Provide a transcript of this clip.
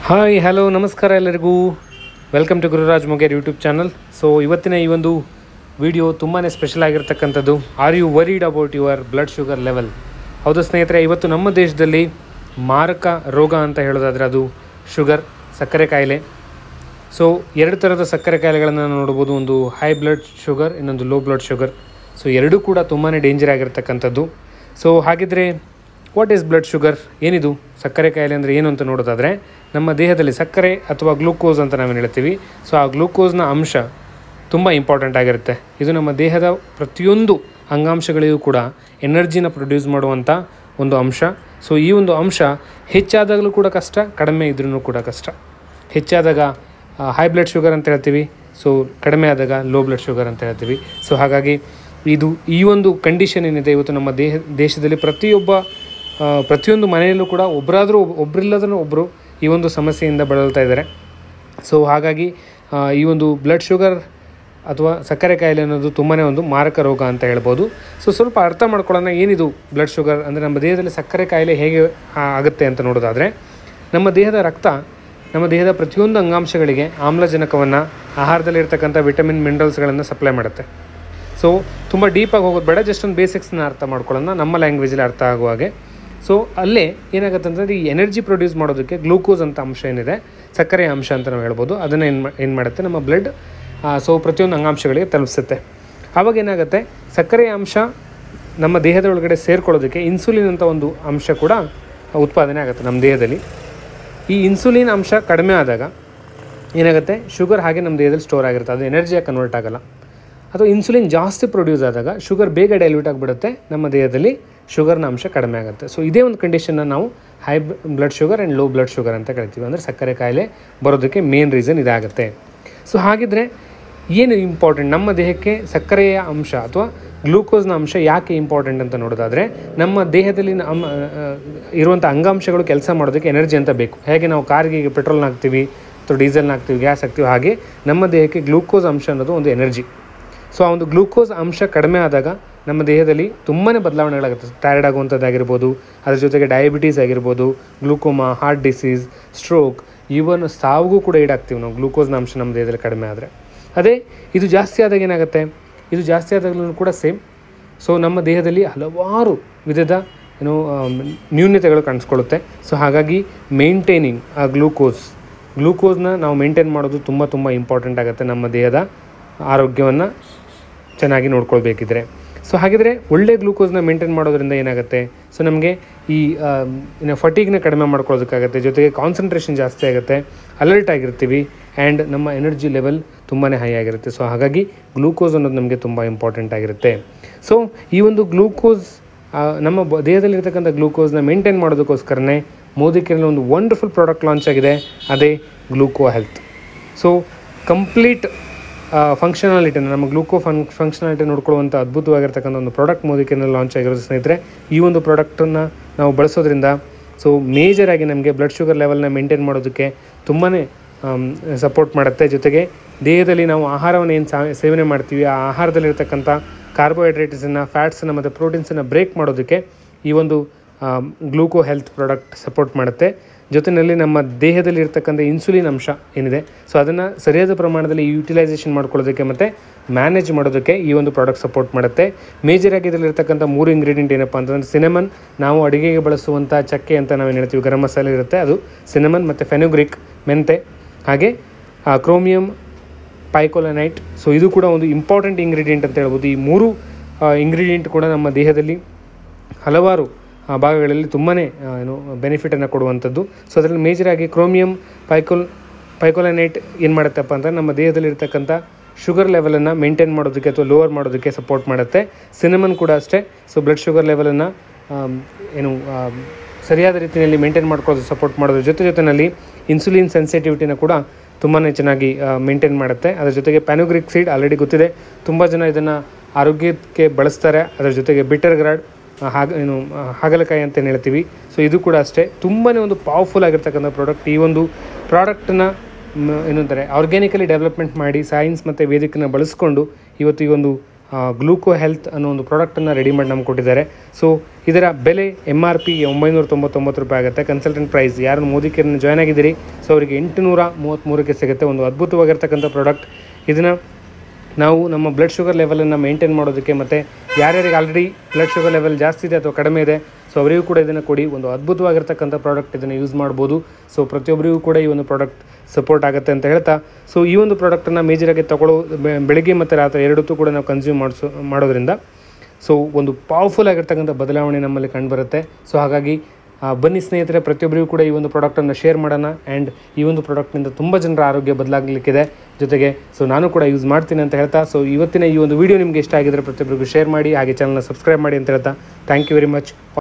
hi hello ನಮಸ್ಕಾರ ಎಲ್ಲರಿಗೂ welcome to Gururaj Moger YouTube channel so ಇವತ್ತಿನ ಈ ಒಂದು ವಿಡಿಯೋ ತುಂಬಾ ಸ್ಪೆಷಲ್ ಆಗಿರ್ತಕ್ಕಂಥದ್ದು are you worried about your blood sugar level ಹೌದು ಸ್ನೇಹಿತರೆ ಇವತ್ತು ನಮ್ಮ ದೇಶದಲ್ಲಿ ಮಾರಕ ರೋಗ ಅಂತ ಹೇಳೋದಾದರೆ ಅದು ಶುಗರ್ ಸಕ್ಕರೆ ಕಾಯಿಲೆ ಸೊ ಎರಡು ಥರದ ಸಕ್ಕರೆ ಕಾಯಿಲೆಗಳನ್ನು ನಾವು ನೋಡ್ಬೋದು ಒಂದು ಹೈ ಬ್ಲಡ್ ಶುಗರ್ ಇನ್ನೊಂದು ಲೋ ಬ್ಲಡ್ ಶುಗರ್ ಸೊ ಎರಡೂ ಕೂಡ ತುಂಬಾ ಡೇಂಜರ್ ಆಗಿರ್ತಕ್ಕಂಥದ್ದು ಸೊ ಹಾಗಿದ್ರೆ ವಾಟ್ ಈಸ್ ಬ್ಲಡ್ ಶುಗರ್ ಏನಿದು ಸಕ್ಕರೆ ಕಾಯಿಲೆ ಅಂದರೆ ಏನು ಅಂತ ನೋಡೋದಾದರೆ ನಮ್ಮ ದೇಹದಲ್ಲಿ ಸಕ್ಕರೆ ಅಥವಾ ಗ್ಲೂಕೋಸ್ ಅಂತ ನಾವೇನು ಹೇಳ್ತೀವಿ ಸೊ ಆ ಗ್ಲೂಕೋಸ್ನ ಅಂಶ ತುಂಬ ಇಂಪಾರ್ಟೆಂಟ್ ಆಗಿರುತ್ತೆ ಇದು ನಮ್ಮ ದೇಹದ ಪ್ರತಿಯೊಂದು ಅಂಗಾಂಶಗಳಿಗೂ ಕೂಡ ಎನರ್ಜಿನ ಪ್ರೊಡ್ಯೂಸ್ ಮಾಡುವಂಥ ಒಂದು ಅಂಶ ಸೊ ಈ ಒಂದು ಅಂಶ ಹೆಚ್ಚಾದಾಗಲೂ ಕೂಡ ಕಷ್ಟ ಕಡಿಮೆ ಇದ್ರೂ ಕೂಡ ಕಷ್ಟ ಹೆಚ್ಚಾದಾಗ ಹೈ ಬ್ಲಡ್ ಶುಗರ್ ಅಂತ ಹೇಳ್ತೀವಿ ಸೊ ಕಡಿಮೆ ಆದಾಗ ಲೋ ಬ್ಲಡ್ ಶುಗರ್ ಅಂತ ಹೇಳ್ತೀವಿ ಸೊ ಹಾಗಾಗಿ ಇದು ಈ ಒಂದು ಕಂಡೀಷನ್ ಏನಿದೆ ಇವತ್ತು ನಮ್ಮ ದೇಹ ದೇಶದಲ್ಲಿ ಪ್ರತಿಯೊಬ್ಬ ಆ, ಪ್ರತಿಯೊಂದು ಮನೆಯಲ್ಲೂ ಕೂಡ ಒಬ್ಬರಾದರೂ ಒಬ್ಬರಿಲ್ಲದ್ರೂ ಒಬ್ಬರು ಈ ಒಂದು ಸಮಸ್ಯೆಯಿಂದ ಬಳಲ್ತಾ ಇದ್ದಾರೆ ಸೊ ಹಾಗಾಗಿ ಆ, ಈ ಒಂದು ಬ್ಲಡ್ ಶುಗರ್ ಅಥವಾ ಸಕ್ಕರೆ ಕಾಯಿಲೆ ಅನ್ನೋದು ತುಂಬಾ ಒಂದು ಮಾರಕ ರೋಗ ಅಂತ ಹೇಳ್ಬೋದು ಸೊ ಸ್ವಲ್ಪ ಅರ್ಥ ಮಾಡ್ಕೊಳ್ಳೋಣ ಏನಿದು ಬ್ಲಡ್ ಶುಗರ್ ಅಂದರೆ ನಮ್ಮ ದೇಹದಲ್ಲಿ ಸಕ್ಕರೆ ಕಾಯಿಲೆ ಹೇಗೆ ಆ, ಆಗುತ್ತೆ ಅಂತ ನೋಡೋದಾದರೆ ನಮ್ಮ ದೇಹದ ರಕ್ತ ನಮ್ಮ ದೇಹದ ಪ್ರತಿಯೊಂದು ಅಂಗಾಂಶಗಳಿಗೆ ಆಮ್ಲಜನಕವನ್ನು ಆಹಾರದಲ್ಲಿರ್ತಕ್ಕಂಥ ವಿಟಮಿನ್ ಮಿನರಲ್ಸ್ಗಳನ್ನು ಸಪ್ಲೈ ಮಾಡುತ್ತೆ ಸೊ ತುಂಬ ಡೀಪಾಗಿ ಹೋಗೋದು ಬೇಡ ಜಸ್ಟ್ ಒಂದು ಬೇಸಿಕ್ಸ್ನ ಅರ್ಥ ಮಾಡ್ಕೊಳ್ಳೋಣ ನಮ್ಮ ಲ್ಯಾಂಗ್ವೇಜಲ್ಲಿ ಅರ್ಥ ಆಗುವ ಹಾಗೆ ಸೊ ಅಲ್ಲೇ ಏನಾಗುತ್ತೆ ಅಂತಂದರೆ ಈ ಎನರ್ಜಿ ಪ್ರೊಡ್ಯೂಸ್ ಮಾಡೋದಕ್ಕೆ ಗ್ಲೂಕೋಸ್ ಅಂತ ಅಂಶ ಏನಿದೆ ಸಕ್ಕರೆ ಅಂಶ ಅಂತ ನಾವು ಹೇಳ್ಬೋದು ಅದನ್ನು ಏನು ಮಾ ಏನು ಮಾಡುತ್ತೆ ನಮ್ಮ ಬ್ಲಡ್ ಸೊ ಪ್ರತಿಯೊಂದು ಅಂಗಾಂಶಗಳಿಗೆ ತಲುಪಿಸುತ್ತೆ ಆವಾಗ ಏನಾಗುತ್ತೆ ಸಕ್ಕರೆಯ ಅಂಶ ನಮ್ಮ ದೇಹದ ಒಳಗಡೆ ಸೇರ್ಕೊಳ್ಳೋದಕ್ಕೆ ಇನ್ಸುಲಿನ್ ಅಂತ ಒಂದು ಅಂಶ ಕೂಡ ಉತ್ಪಾದನೆ ಆಗುತ್ತೆ ನಮ್ಮ ದೇಹದಲ್ಲಿ ಈ ಇನ್ಸುಲಿನ್ ಅಂಶ ಕಡಿಮೆ ಆದಾಗ ಏನಾಗುತ್ತೆ ಶುಗರ್ ಹಾಗೆ ನಮ್ಮ ದೇಹದಲ್ಲಿ ಸ್ಟೋರ್ ಆಗಿರುತ್ತೆ ಅದು ಎನರ್ಜಿಯಾಗಿ ಕನ್ವರ್ಟ್ ಆಗಲ್ಲ ಅಥವಾ ಇನ್ಸುಲಿನ್ ಜಾಸ್ತಿ ಪ್ರೊಡ್ಯೂಸ್ ಆದಾಗ ಶುಗರ್ ಬೇಗ ಡೈಲ್ಯೂಟ್ ಆಗಿಬಿಡುತ್ತೆ ನಮ್ಮ ದೇಹದಲ್ಲಿ ಶುಗರ್ನ ಅಂಶ ಕಡಿಮೆ ಆಗುತ್ತೆ ಸೊ ಇದೇ ಒಂದು ಕಂಡೀಷನ್ನ ನಾವು high blood sugar and low blood sugar ಅಂತ ಕರಿತೀವಿ ಅಂದರೆ ಸಕ್ಕರೆ ಕಾಯಿಲೆ ಬರೋದಕ್ಕೆ ಮೇನ್ ರೀಸನ್ ಇದಾಗುತ್ತೆ ಸೊ ಹಾಗಿದ್ರೆ ಏನು ಇಂಪಾರ್ಟೆಂಟ್ ನಮ್ಮ ದೇಹಕ್ಕೆ ಸಕ್ಕರೆಯ ಅಂಶ ಅಥವಾ ಗ್ಲೂಕೋಸ್ನ ಅಂಶ ಯಾಕೆ ಇಂಪಾರ್ಟೆಂಟ್ ಅಂತ ನೋಡೋದಾದರೆ ನಮ್ಮ ದೇಹದಲ್ಲಿ ನಮ್ಮ ಇರುವಂಥ ಅಂಗಾಂಶಗಳು ಕೆಲಸ ಮಾಡೋದಕ್ಕೆ ಎನರ್ಜಿ ಅಂತ ಬೇಕು ಹೇಗೆ ನಾವು ಕಾರ್ಗೆ ಈಗ ಪೆಟ್ರೋಲ್ನ ಹಾಕ್ತೀವಿ ಅಥವಾ ಡೀಸೆಲ್ನ ಹಾಕ್ತೀವಿ ಗ್ಯಾಸ್ ಹಾಕ್ತೀವಿ ಹಾಗೆ ನಮ್ಮ ದೇಹಕ್ಕೆ ಗ್ಲೂಕೋಸ್ ಅಂಶ ಅನ್ನೋದು ಒಂದು ಎನರ್ಜಿ ಸೊ ಆ ಒಂದು ಗ್ಲೂಕೋಸ್ ಅಂಶ ಕಡಿಮೆ ಆದಾಗ ನಮ್ಮ ದೇಹದಲ್ಲಿ ತುಂಬಾ ಬದಲಾವಣೆಗಳಾಗುತ್ತೆ ಟೈರ್ಡ್ ಆಗುವಂಥದ್ದಾಗಿರ್ಬೋದು ಅದ್ರ ಜೊತೆಗೆ ಡಯಾಬಿಟೀಸ್ ಆಗಿರ್ಬೋದು glaucoma heart disease stroke even ಸಾವಿಗೂ ಕೂಡ ಈಡಾಗ್ತೀವಿ ನಾವು ಗ್ಲೂಕೋಸ್ನ ಅಂಶ ನಮ್ಮ ದೇಹದಲ್ಲಿ ಕಡಿಮೆ ಆದರೆ ಅದೇ ಇದು ಜಾಸ್ತಿ ಆದಾಗ ಏನಾಗುತ್ತೆ ಇದು ಜಾಸ್ತಿ ಆದಾಗಲೂ ಕೂಡ ಸೇಮ್ ಸೊ ನಮ್ಮ ದೇಹದಲ್ಲಿ ಹಲವಾರು ವಿಧದ ಏನು ಆಮ್, ನ್ಯೂನ್ಯತೆಗಳು ಕಾಣಿಸ್ಕೊಳ್ಳುತ್ತೆ ಸೊ ಹಾಗಾಗಿ ಮೇಂಟೈನಿಂಗ್ ಆ ಗ್ಲೂಕೋಸ್ ಗ್ಲೂಕೋಸ್ನ ನಾವು ಮೇಂಟೈನ್ ಮಾಡೋದು ತುಂಬ ತುಂಬ ಇಂಪಾರ್ಟೆಂಟ್ ಆಗುತ್ತೆ ನಮ್ಮ ದೇಹದ ಆರೋಗ್ಯವನ್ನು ಚೆನ್ನಾಗಿ ನೋಡ್ಕೊಳ್ಬೇಕಿದ್ರೆ ಸೊ ಹಾಗಿದ್ರೆ ಒಳ್ಳೆ ಗ್ಲೂಕೋಸ್ನ ಮೇಂಟೈನ್ ಮಾಡೋದ್ರಿಂದ ಏನಾಗುತ್ತೆ ಸೊ ನಮಗೆ ಈ ಇನ್ನು ಫಟೀಗ್ನ ಕಡಿಮೆ ಮಾಡ್ಕೊಳ್ಳೋದಕ್ಕಾಗತ್ತೆ ಜೊತೆಗೆ ಕಾನ್ಸಂಟ್ರೇಷನ್ ಜಾಸ್ತಿ ಆಗುತ್ತೆ ಅಲರ್ಟ್ ಆಗಿರ್ತೀವಿ ಆ್ಯಂಡ್ ನಮ್ಮ ಎನರ್ಜಿ ಲೆವೆಲ್ ತುಂಬಾ ಹೈ ಆಗಿರುತ್ತೆ ಸೊ ಹಾಗಾಗಿ ಗ್ಲೂಕೋಸ್ ಅನ್ನೋದು ನಮಗೆ ತುಂಬ ಇಂಪಾರ್ಟೆಂಟ್ ಆಗಿರುತ್ತೆ ಸೊ ಈ ಒಂದು ಗ್ಲೂಕೋಸ್ ಆ, ನಮ್ಮ ಬ- ದೇಹದಲ್ಲಿರ್ತಕ್ಕಂಥ ಗ್ಲೂಕೋಸ್ನ ಮೇಂಟೈನ್ ಮಾಡೋದಕ್ಕೋಸ್ಕರನೇ ಮೋದಿ ಕೇರಳ ಒಂದು ವಂಡರ್ಫುಲ್ ಪ್ರಾಡಕ್ಟ್ ಲಾಂಚ್ ಆಗಿದೆ ಅದೇ ಗ್ಲೂಕೋ ಹೆಲ್ತ್ ಸೊ ಕಂಪ್ಲೀಟ್ ಫಂಕ್ಷನಾಲಿಟಿನ ನಮ್ಮ ಗ್ಲೂಕೋ ಫಂಕ್ ಫಂಕ್ಷನಾಲಿಟಿ ನೋಡ್ಕೊಳ್ಳುವಂಥ ಅದ್ಭುತವಾಗಿರ್ತಕ್ಕಂಥ ಒಂದು ಪ್ರಾಡಕ್ಟ್ ಮೋದಿ ಕೇರಳ ಲಾಂಚ್ ಆಗಿರೋದು ಸ್ನೇಹಿತರೆ ಈ ಒಂದು ಪ್ರಾಡಕ್ಟನ್ನು ನಾವು ಬಳಸೋದ್ರಿಂದ ಸೊ ಮೇಜರಾಗಿ ನಮಗೆ ಬ್ಲಡ್ ಶುಗರ್ ಲೆವೆಲ್ನ ಮೇಂಟೈನ್ ಮಾಡೋದಕ್ಕೆ ತುಂಬಾ ಸಪೋರ್ಟ್ ಮಾಡುತ್ತೆ ಜೊತೆಗೆ ದೇಹದಲ್ಲಿ ನಾವು ಆಹಾರವನ್ನು ಏನು ಸೇವನೆ ಮಾಡ್ತೀವಿ ಆ ಆಹಾರದಲ್ಲಿರ್ತಕ್ಕಂಥ ಕಾರ್ಬೋಹೈಡ್ರೇಟ್ಸನ್ನು ಫ್ಯಾಟ್ಸನ್ನು ಮತ್ತು ಪ್ರೋಟೀನ್ಸನ್ನು ಬ್ರೇಕ್ ಮಾಡೋದಕ್ಕೆ ಈ ಒಂದು ಗ್ಲೂಕೋ ಹೆಲ್ತ್ ಪ್ರಾಡಕ್ಟ್ ಸಪೋರ್ಟ್ ಮಾಡುತ್ತೆ ಜೊತೆಯಲ್ಲಿ ನಮ್ಮ ದೇಹದಲ್ಲಿ ಇರ್ತಕ್ಕಂಥ ಇನ್ಸುಲಿನ್ ಅಂಶ ಏನಿದೆ ಸೊ ಅದನ್ನು ಸರಿಯಾದ ಪ್ರಮಾಣದಲ್ಲಿ ಯೂಟಿಲೈಸೇಷನ್ ಮಾಡ್ಕೊಳ್ಳೋದಕ್ಕೆ ಮತ್ತು ಮ್ಯಾನೇಜ್ ಮಾಡೋದಕ್ಕೆ ಈ ಒಂದು ಪ್ರಾಡಕ್ಟ್ ಸಪೋರ್ಟ್ ಮಾಡುತ್ತೆ ಮೇಜರಾಗಿ ಇದರಲ್ಲಿರ್ತಕ್ಕಂಥ ಮೂರು ಇಂಗ್ರೀಡಿಯೆಂಟ್ ಏನಪ್ಪ ಅಂತಂದರೆ ಸಿನೆಮನ್ ನಾವು ಅಡುಗೆಗೆ ಬಳಸುವಂಥ ಚಕ್ಕೆ ಅಂತ ನಾವೇನು ಹೇಳ್ತೀವಿ ಗರಂ ಮಸಾಲೆ ಇರುತ್ತೆ ಅದು ಸಿನೆಮನ್ ಮತ್ತು ಫೆನುಗ್ರಿಕ್ ಮೆಂತೆ ಹಾಗೆ ಕ್ರೋಮಿಯಂ ಪೈಕೋಲನೈಟ್ ಸೊ ಇದು ಕೂಡ ಒಂದು ಇಂಪಾರ್ಟೆಂಟ್ ಇಂಗ್ರೀಡಿಯೆಂಟ್ ಅಂತ ಹೇಳ್ಬೋದು ಈ ಮೂರು ಇಂಗ್ರೀಡಿಯೆಂಟ್ ಕೂಡ ನಮ್ಮ ದೇಹದಲ್ಲಿ ಹಲವಾರು ಆ, ಭಾಗಗಳಲ್ಲಿ ತುಂಬಾ ಏನು ಬೆನಿಫಿಟನ್ನು ಕೊಡುವಂಥದ್ದು ಸೊ ಅದರಲ್ಲಿ ಮೇಜರಾಗಿ ಕ್ರೋಮಿಯಂ ಪೈಕೋಲ್ ಪೈಕೋಲನೈಟ್ ಏನು ಮಾಡುತ್ತಪ್ಪ ಅಂತ ನಮ್ಮ ದೇಹದಲ್ಲಿರ್ತಕ್ಕಂಥ ಶುಗರ್ ಲೆವೆಲನ್ನು ಮೇಂಟೈನ್ ಮಾಡೋದಕ್ಕೆ ಅಥವಾ ಲೋವರ್ ಮಾಡೋದಕ್ಕೆ ಸಪೋರ್ಟ್ ಮಾಡುತ್ತೆ ಸಿನೆಮನ್ ಕೂಡ ಅಷ್ಟೇ ಸೊ ಬ್ಲಡ್ ಶುಗರ್ ಲೆವೆಲನ್ನು ಏನು ಆಮ್, ಸರಿಯಾದ ರೀತಿಯಲ್ಲಿ ಮೇಂಟೈನ್ ಮಾಡ್ಕೊಳ್ಳೋದು ಸಪೋರ್ಟ್ ಮಾಡೋದ್ರ ಜೊತೆ ಜೊತೆಯಲ್ಲಿ ಇನ್ಸುಲಿನ್ ಸೆನ್ಸಿಟಿವಿಟಿನ ಕೂಡ ತುಂಬಾ ಚೆನ್ನಾಗಿ ಮೇಂಟೈನ್ ಮಾಡುತ್ತೆ ಅದರ ಜೊತೆಗೆ ಪ್ಯಾನುಗ್ರಿಕ್ ಸೀಡ್ ಆಲ್ರೆಡಿ ಗೊತ್ತಿದೆ ತುಂಬ ಜನ ಇದನ್ನು ಆರೋಗ್ಯಕ್ಕೆ ಬಳಸ್ತಾರೆ ಅದರ ಜೊತೆಗೆ ಬಿಟರ್ ಗ್ರಾಡ್ ಹಾಗ ಏನು ಆ, ಹಾಗಲಕಾಯಿ ಅಂತ ಏನು ಹೇಳ್ತೀವಿ ಸೊ ಇದು ಕೂಡ ಅಷ್ಟೇ ತುಂಬಾ ಒಂದು ಪವರ್ಫುಲ್ ಆಗಿರ್ತಕ್ಕಂಥ ಪ್ರಾಡಕ್ಟ್ ಈ ಒಂದು ಪ್ರಾಡಕ್ಟನ್ನ ಏನಂತಾರೆ ಆರ್ಗ್ಯಾನಿಕಲಿ ಡೆವಲಪ್ಮೆಂಟ್ ಮಾಡಿ ಸೈನ್ಸ್ ಮತ್ತು ವೇದಿಕನ್ನ ಬಳಸ್ಕೊಂಡು ಇವತ್ತು ಈ ಒಂದು ಗ್ಲೂಕೋ ಹೆಲ್ತ್ ಅನ್ನೋ ಒಂದು ಪ್ರಾಡಕ್ಟನ್ನು ರೆಡಿ ಮಾಡಿ ನಮ್ಗೆ ಕೊಟ್ಟಿದ್ದಾರೆ ಸೊ ಇದರ ಬೆಲೆ ಎಮ್ ಆರ್ ಪಿ ಒಂಬೈನೂರ ತೊಂಬತ್ತೊಂಬತ್ತು ರೂಪಾಯಿ ಆಗುತ್ತೆ ಕನ್ಸಲ್ಟೆಂಟ್ ಪ್ರೈಸ್ ಯಾರು ಮೋದಿ ಕೇರ್ನ ಜಾಯ್ನ್ ಆಗಿದ್ದೀರಿ ಸೊ ಅವರಿಗೆ ಎಂಟುನೂರ ಮೂವತ್ತ್ಮೂರಕ್ಕೆ ಸಿಗುತ್ತೆ ಒಂದು ಅದ್ಭುತವಾಗಿರ್ತಕ್ಕಂಥ ಪ್ರಾಡಕ್ಟ್ ಇದನ್ನು ನಾವು ನಮ್ಮ ಬ್ಲಡ್ ಶುಗರ್ ಲೆವೆಲನ್ನು ಮೇಂಟೈನ್ ಮಾಡೋದಕ್ಕೆ ಮತ್ತು ಯಾರ್ಯಾರಿಗೆ ಆಲ್ರೆಡಿ ಬ್ಲಡ್ ಶುಗರ್ ಲೆವೆಲ್ ಜಾಸ್ತಿ ಇದೆ ಅಥವಾ ಕಡಿಮೆ ಇದೆ ಸೊ ಅವರಿಗೂ ಕೂಡ ಇದನ್ನು ಕೊಡಿ ಒಂದು ಅದ್ಭುತವಾಗಿರ್ತಕ್ಕಂಥ ಪ್ರಾಡಕ್ಟ್ ಇದನ್ನು ಯೂಸ್ ಮಾಡ್ಬೋದು ಸೊ ಪ್ರತಿಯೊಬ್ಬರಿಗೂ ಕೂಡ ಈ ಒಂದು ಪ್ರಾಡಕ್ಟ್ ಸಪೋರ್ಟ್ ಆಗುತ್ತೆ ಅಂತ ಹೇಳ್ತಾ ಸೊ ಈ ಒಂದು ಪ್ರಾಡಕ್ಟನ್ನು ಮೇಜರಾಗಿ ತಗೊಳ್ಳೋ ಬೆ- ಬೆಳಗ್ಗೆ ಮತ್ತು ರಾತ್ರಿ ಎರಡೊತ್ತು ಕೂಡ ನಾವು ಕನ್ಸ್ಯೂಮ್ ಮಾಡಿಸೋ ಮಾಡೋದ್ರಿಂದ ಸೊ ಒಂದು ಪವರ್ಫುಲ್ ಆಗಿರ್ತಕ್ಕಂಥ ಬದಲಾವಣೆ ನಮ್ಮಲ್ಲಿ ಕಂಡುಬರುತ್ತೆ ಸೊ ಹಾಗಾಗಿ ಆ, ಬನ್ನಿ ಸ್ನೇಹಿತರೆ ಪ್ರತಿಯೊಬ್ಬರಿಗೂ ಕೂಡ ಈ ಒಂದು ಪ್ರಾಡಕ್ಟನ್ನು ಶೇರ್ ಮಾಡೋಣ ಆ್ಯಂಡ್ ಈ ಒಂದು ಪ್ರಾಡಕ್ಟ್ನಿಂದ ತುಂಬ ಜನರ ಆರೋಗ್ಯ ಬದಲಾಗಲಿಕ್ಕಿದೆ ಜೊತೆಗೆ ಸೊ ನಾನು ಕೂಡ ಯೂಸ್ ಮಾಡ್ತೀನಿ ಅಂತ ಹೇಳ್ತಾ ಸೊ ಇವತ್ತಿನ ಈ ಒಂದು ವಿಡಿಯೋ ನಿಮಗೆ ಇಷ್ಟ ಆಗಿದ್ರೆ ಪ್ರತಿಯೊಬ್ಬರಿಗೂ ಶೇರ್ ಮಾಡಿ ಹಾಗೆ ಚಾನಲ್ನ ಸಬ್ಸ್ಕ್ರೈಬ್ ಮಾಡಿ ಅಂತ ಹೇಳ್ತಾ ಥ್ಯಾಂಕ್ ಯು ವೆರಿ ಮಚ್